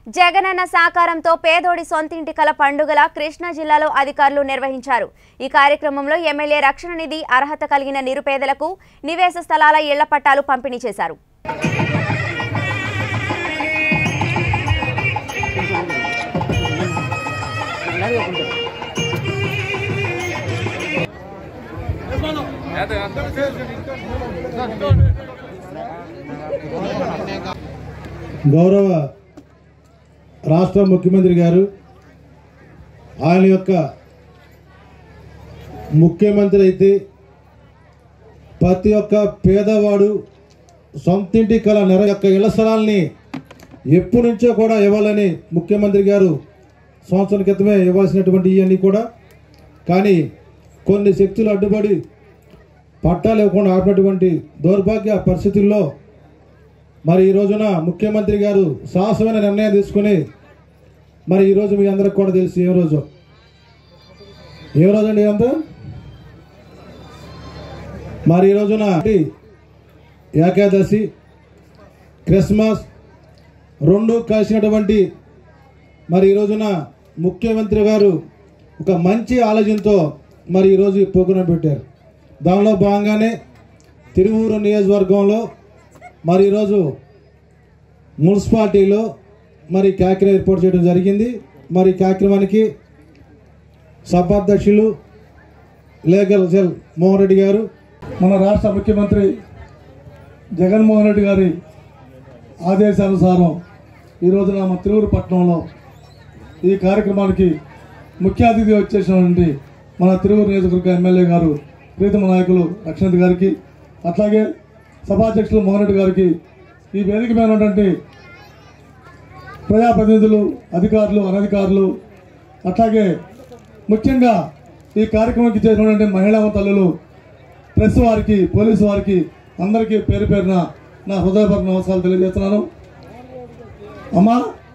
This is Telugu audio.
జగనన్న సహకారంతో పేదోడి సొంతింటి కల పండుగల కృష్ణా జిల్లాలో అధికారులు నిర్వహించారు ఈ కార్యక్రమంలో ఎమ్మెల్యే రక్షణ నిధి అర్హత కలిగిన నిరుపేదలకు నివేశ స్థలాల ఇళ్ల పట్టాలు పంపిణీ చేశారు గౌరవ రాష్ట్ర ముఖ్యమంత్రి గారు ఆయన యొక్క ముఖ్యమంత్రి అయితే ప్రతి ఒక్క పేదవాడు సొంతింటి కల నెర యొక్క ఇళ్ల స్థలాల్ని ఎప్పటి నుంచో కూడా ఇవ్వాలని ముఖ్యమంత్రి గారు సంవత్సరం క్రితమే ఇవ్వాల్సినటువంటి ఇవన్నీ కూడా కానీ కొన్ని శక్తులు అడ్డుపడి పట్టాలు ఇవ్వకుండా ఆపినటువంటి దౌర్భాగ్య పరిస్థితుల్లో మరి ఈ రోజున ముఖ్యమంత్రి గారు సాహసమైన నిర్ణయం తీసుకుని మరి ఈ రోజు మీ అందరికి కూడా తెలుసు ఏ రోజు ఏ రోజు అండి అంతా మరి ఈ రోజున ఏకాదశి క్రిస్మస్ రెండు కలిసినటువంటి మరి ఈ రోజున ముఖ్యమంత్రి గారు ఒక మంచి ఆలోచనతో మరి ఈరోజు ఈ ప్రోగ్రాం పెట్టారు దానిలో భాగంగానే తిరువూరు నియోజకవర్గంలో మరి ఈరోజు మున్సిపాలిటీలో మరి కార్యక్రమం ఏర్పాటు చేయడం జరిగింది మరి ఈ కార్యక్రమానికి సభాధ్యక్షులు లీగల్ సెల్ మోహన్ రెడ్డి గారు మన రాష్ట్ర ముఖ్యమంత్రి జగన్మోహన్ రెడ్డి గారి ఆదేశానుసారం ఈ రోజున మన తిరువురు పట్టణంలో ఈ కార్యక్రమానికి ముఖ్య అతిథి వచ్చేసినటువంటి మన తిరువురు నియోజకవర్గ ఎమ్మెల్యే గారు ప్రీతమ నాయకులు లక్ష్మణ్ గారికి అట్లాగే సభాధ్యక్షులు మోహన్ రెడ్డి గారికి ఈ వేదిక మీద ఉన్నటువంటి ప్రజాప్రతినిధులు అధికారులు అనధికారులు అట్లాగే ముఖ్యంగా ఈ కార్యక్రమానికి చేసినటువంటి మహిళా తల్లులు ప్రెస్ వారికి పోలీసు వారికి అందరికీ పేరు పేరున నా హృదయపూర్వక నమస్కారాలు తెలియజేస్తున్నాను అమ్మా